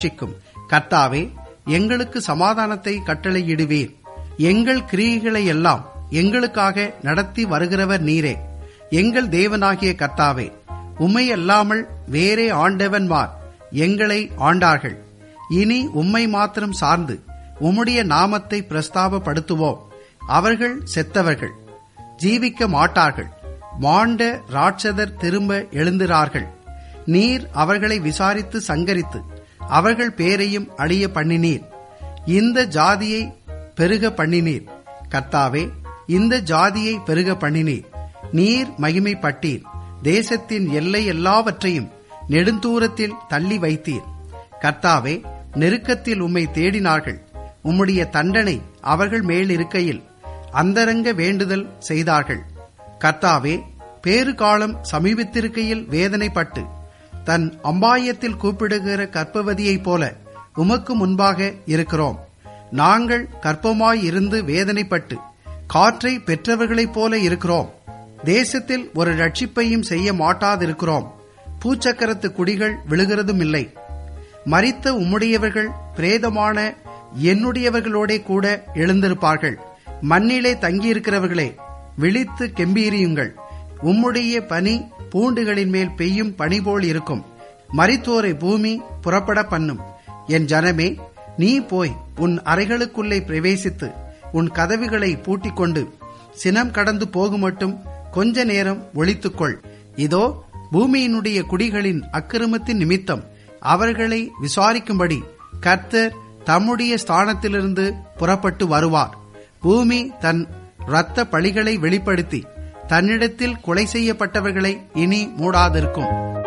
ரட்சிக்கும் கர்த்தாவே எங்களுக்கு சமாதானத்தை கட்டளையிடுவீர் எங்கள் கிரியைகளை எல்லாம் எங்களுக்காக நடத்தி வருகிறவர் நீரே எங்கள் தேவனாகிய கர்த்தாவே உம்மை அல்லாமல் வேறே ஆண்டவன்மார் எங்களை ஆண்டார்கள் இனி உம்மை மாத்திரம் சார்ந்து உம்முடைய நாமத்தை பிரஸ்தாபப்படுத்துவோம் அவர்கள் செத்தவர்கள் ஜீவிக்க மாட்டார்கள் மாண்ட ராட்சதர் திரும்ப எழுந்திரார்கள் நீர் அவர்களை விசாரித்து சங்கரித்து அவர்கள் பேரையும் அழிய பண்ணினீர் இந்த ஜாதியை பெருக பண்ணினீர் கர்த்தாவே இந்த ஜாதியை பெருக பண்ணினீர் நீர் மகிமைப்பட்டீர் தேசத்தின் எல்லை எல்லாவற்றையும் நெடுந்தூரத்தில் தள்ளி வைத்தீர் கர்த்தாவே நெருக்கத்தில் உம்மை தேடினார்கள் உம்முடைய தண்டனை அவர்கள் மேல் இருக்கையில் அந்தரங்க வேண்டுதல் செய்தார்கள் கர்த்தாவே பேறு காலம் சமீபத்திருக்கையில் வேதனைப்பட்டு தன் அம்பாயத்தில் கூப்பிடுகிற கற்பவதியைப் போல உமக்கு முன்பாக இருக்கிறோம் நாங்கள் கற்பமாய் இருந்து வேதனைப்பட்டு காற்றை பெற்றவர்களைப் போல இருக்கிறோம் தேசத்தில் ஒரு ரட்சிப்பையும் செய்ய மாட்டாதிருக்கிறோம் பூச்சக்கரத்து குடிகள் விழுகிறதும் இல்லை மரித்த உம்முடையவர்கள் பிரேதமான என்னுடையவர்களோடே கூட எழுந்திருப்பார்கள் மண்ணிலே தங்கியிருக்கிறவர்களே விழித்து கெம்பீரியுங்கள் உம்முடைய பனி பூண்டுகளின் மேல் பெய்யும் பனி போல் இருக்கும் மரித்தோரை பூமி புறப்பட பண்ணும் என் ஜனமே நீ போய் உன் அறைகளுக்குள்ளே பிரவேசித்து உன் கதவுகளை பூட்டிக் கொண்டு சினம் கடந்து போகுமட்டும் கொஞ்ச நேரம் ஒழித்துக்கொள் இதோ பூமியினுடைய குடிகளின் அக்கிரமத்தின் நிமித்தம் அவர்களை விசாரிக்கும்படி கர்த்தர் தம்முடைய ஸ்தானத்திலிருந்து புறப்பட்டு வருவார் பூமி தன் இரத்த பழிகளை வெளிப்படுத்தி தன்னிடத்தில் கொலை செய்யப்பட்டவர்களை இனி மூடாதிருக்கும்